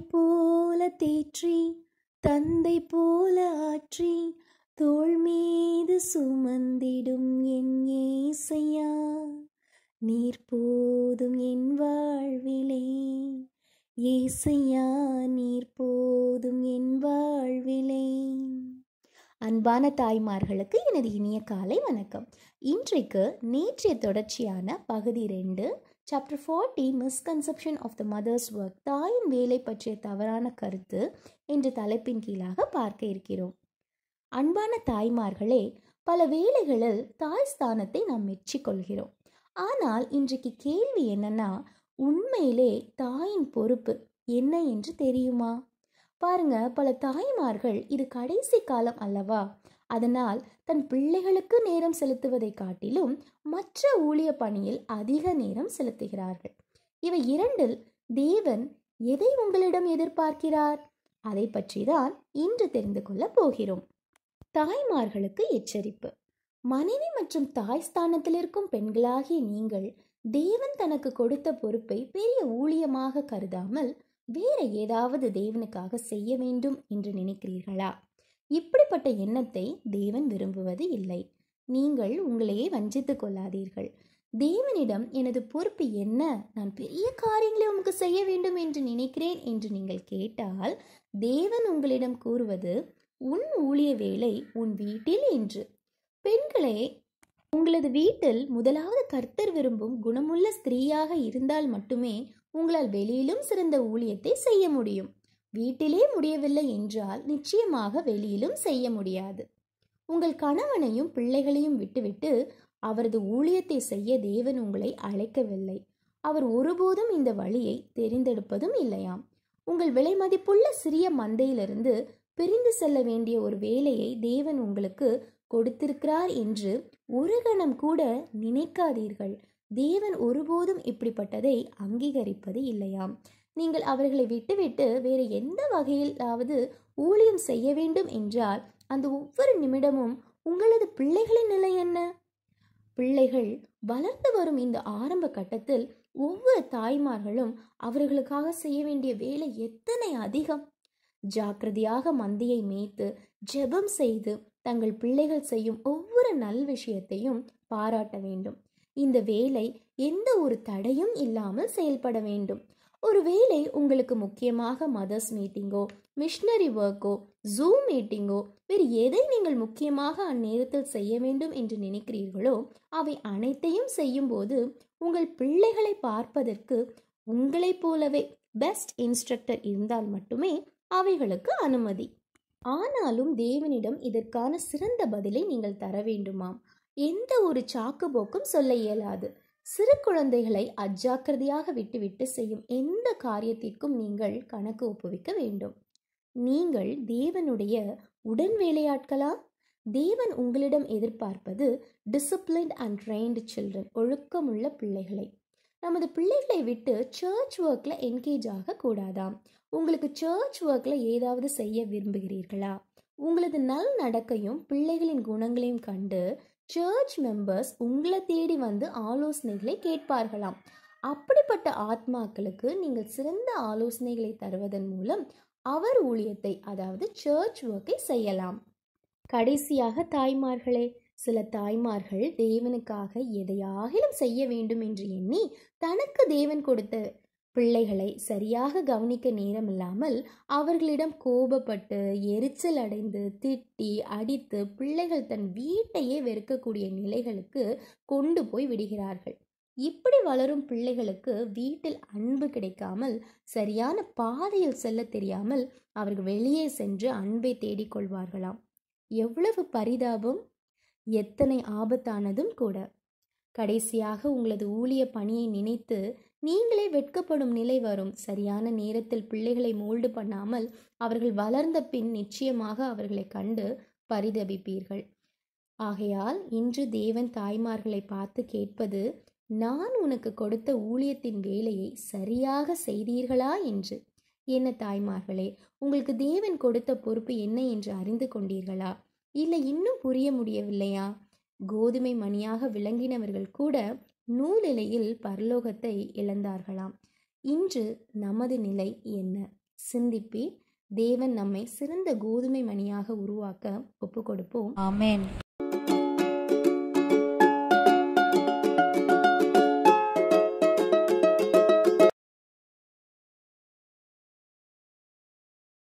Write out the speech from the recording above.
போல தேற்றி தந்தை போல ஆற்றி தோள் மீது சுமந்திடும் என் ஏசையா நீர் போதும் என் வாழ்விலே ஏசையா நீர் போதும் என் வாழ்விலே அன்பான தாய்மார்களுக்கு எனது இனிய காலை வணக்கம் இன்றைக்கு நேற்றைய தொடர்ச்சியான பகுதி ரெண்டு chapter forty misconception of the mother's work தாயின் வேலை பற்றிய தவறான கருத்து என்ற தலைப்பின் கீழாக பார்க்க இருக்கிறோம் அன்பான தாய்மார்களே பல வேளைகளில் தாய் ஸ்தானத்தை நாம் மெச்சிக்கொள்கிறோம் ஆனால் இன்றைக்கு கேள்வி என்னன்னா உண்மையிலே தாயின் பொறுப்பு என்ன என்று தெரியுமா பாருங்க பல தாய்மார்கள் இது கடைசி காலம் அல்லவா அதனால் தன் பிள்ளைகளுக்கு நேரம் செலுத்துவதை காட்டிலும் மற்ற ஊழிய பணியில் அதிக நேரம் செலுத்துகிறார்கள் இவை இரண்டில் தேவன் எதை உங்களிடம் எதிர்பார்க்கிறார் அதை பற்றி தான் இன்று தெரிந்து கொள்ள போகிறோம் தாய்மார்களுக்கு எச்சரிப்பு மனைவி மற்றும் தாய் ஸ்தானத்தில் இருக்கும் பெண்களாகிய நீங்கள் தேவன் தனக்கு கொடுத்த பொறுப்பை பெரிய ஊழியமாக கருதாமல் வேற ஏதாவது தேவனுக்காக செய்ய வேண்டும் என்று நினைக்கிறீர்களா இப்படிப்பட்ட எண்ணத்தை தேவன் விரும்புவது இல்லை நீங்கள் உங்களையே வஞ்சித்துக் கொள்ளாதீர்கள் தேவனிடம் எனது பொறுப்பு என்ன நான் பெரிய காரியங்களை உமக்கு செய்ய வேண்டும் என்று நினைக்கிறேன் என்று நீங்கள் கேட்டால் தேவன் உங்களிடம் கூறுவது உன் ஊழிய வேலை உன் வீட்டில் என்று பெண்களே உங்களது வீட்டில் முதலாவது கர்த்தர் விரும்பும் குணமுள்ள ஸ்திரீயாக இருந்தால் மட்டுமே உங்களால் வெளியிலும் சிறந்த ஊழியத்தை செய்ய முடியும் வீட்டிலே முடியவில்லை என்றால் நிச்சயமாக வெளியிலும் செய்ய முடியாது உங்கள் கணவனையும் பிள்ளைகளையும் விட்டுவிட்டு அவரது ஊழியத்தை செய்ய தேவன் உங்களை அழைக்கவில்லை அவர் ஒருபோதும் இந்த வழியை தெரிந்தெடுப்பதும் இல்லையாம் உங்கள் விலை மதிப்புள்ள சிறிய மந்தையிலிருந்து பிரிந்து செல்ல வேண்டிய ஒரு வேலையை தேவன் உங்களுக்கு கொடுத்திருக்கிறார் என்று ஒரு கணம் கூட நினைக்காதீர்கள் தேவன் ஒருபோதும் இப்படிப்பட்டதை அங்கீகரிப்பது இல்லையாம் நீங்கள் அவர்களை விட்டுவிட்டு வேறு எந்த வகையிலாவது ஊழியம் செய்ய வேண்டும் என்றால் அந்த ஒவ்வொரு நிமிடமும் உங்களது பிள்ளைகளின் நிலை என்ன பிள்ளைகள் வளர்ந்து வரும் இந்த ஆரம்ப கட்டத்தில் ஒவ்வொரு தாய்மார்களும் அவர்களுக்காக செய்ய வேண்டிய வேலை எத்தனை அதிகம் ஜாக்கிரதையாக மந்தியை மேய்த்து ஜெபம் செய்து தங்கள் பிள்ளைகள் செய்யும் ஒவ்வொரு நல் விஷயத்தையும் பாராட்ட வேண்டும் இந்த வேலை எந்த ஒரு தடையும் இல்லாமல் செயல்பட வேண்டும் ஒருவேளை உங்களுக்கு முக்கியமாக மதர்ஸ் மீட்டிங்கோ மிஷனரி ஒர்க்கோ ஜூம் மீட்டிங்கோ வேறு எதை நீங்கள் முக்கியமாக அந்நேரத்தில் செய்ய வேண்டும் என்று நினைக்கிறீர்களோ அவை அனைத்தையும் செய்யும்போது உங்கள் பிள்ளைகளை பார்ப்பதற்கு உங்களைப் போலவே பெஸ்ட் இன்ஸ்ட்ரக்டர் இருந்தால் மட்டுமே அவைகளுக்கு அனுமதி ஆனாலும் தேவனிடம் இதற்கான சிறந்த பதிலை நீங்கள் தர வேண்டுமாம் எந்த ஒரு சாக்குபோக்கும் சொல்ல இயலாது சிறு குழந்தைகளை அஜாக்கிரதையாக விட்டுவிட்டு செய்யும் எந்த காரியத்திற்கும் நீங்கள் கணக்கு ஒப்புவிக்க வேண்டும் நீங்கள் தேவனுடைய உடன் வேலையாட்களா தேவன் உங்களிடம் எதிர்பார்ப்பது டிசிப்ளின்ட் அண்ட் ட்ரெயின்டு சில்ட்ரன் ஒழுக்கமுள்ள பிள்ளைகளை நமது பிள்ளைகளை விட்டு சர்ச் ஒர்க்கில் என்கேஜ் ஆக கூடாதாம் உங்களுக்கு சர்ச் ஒர்க்கில் ஏதாவது செய்ய விரும்புகிறீர்களா உங்களது நல் நடக்கையும் பிள்ளைகளின் குணங்களையும் கண்டு சர்ச் மெம்பர்ஸ் உங்களை தேடி வந்து ஆலோசனைகளை கேட்பார்களாம் அப்படிப்பட்ட ஆத்மாக்களுக்கு நீங்கள் சிறந்த ஆலோசனைகளை தருவதன் மூலம் அவர் ஊழியத்தை அதாவது சர்ச் ஒர்க்கை செய்யலாம் கடைசியாக தாய்மார்களே சில தாய்மார்கள் தேவனுக்காக எதையாகிலும் செய்ய வேண்டும் என்று எண்ணி தனக்கு தேவன் கொடுத்த பிள்ளைகளை சரியாக கவனிக்க நேரமில்லாமல் அவர்களிடம் கோபப்பட்டு எரிச்சல் அடைந்து திட்டி அடித்து பிள்ளைகள் தன் வீட்டையே வெறுக்கக்கூடிய நிலைகளுக்கு கொண்டு போய் விடுகிறார்கள் இப்படி வளரும் பிள்ளைகளுக்கு வீட்டில் அன்பு கிடைக்காமல் சரியான பாதையில் செல்ல தெரியாமல் அவர்கள் வெளியே சென்று அன்பை தேடிக்கொள்வார்களாம் எவ்வளவு பரிதாபம் எத்தனை ஆபத்தானதும் கூட கடைசியாக உங்களது ஊழிய பணியை நினைத்து நீங்களே வெட்கப்படும் நிலை வரும் சரியான நேரத்தில் பிள்ளைகளை மோல்டு பண்ணாமல் அவர்கள் வளர்ந்த பின் நிச்சயமாக அவர்களை கண்டு பரிதபிப்பீர்கள் ஆகையால் இன்று தேவன் தாய்மார்களை பார்த்து கேட்பது நான் உனக்கு கொடுத்த ஊழியத்தின் வேலையை சரியாக செய்தீர்களா என்று என்ன தாய்மார்களே உங்களுக்கு தேவன் கொடுத்த பொறுப்பு என்ன என்று அறிந்து கொண்டீர்களா இல்லை இன்னும் புரிய முடியவில்லையா கோதுமை மணியாக விளங்கினவர்கள் கூட நூலிலையில் பரலோகத்தை இழந்தார்களாம் இன்று நமது நிலை என்ன சிந்திப்பி தேவன் நம்மை சிறந்த கோதுமை மணியாக உருவாக்க ஒப்பு கொடுப்போம் ஆமென்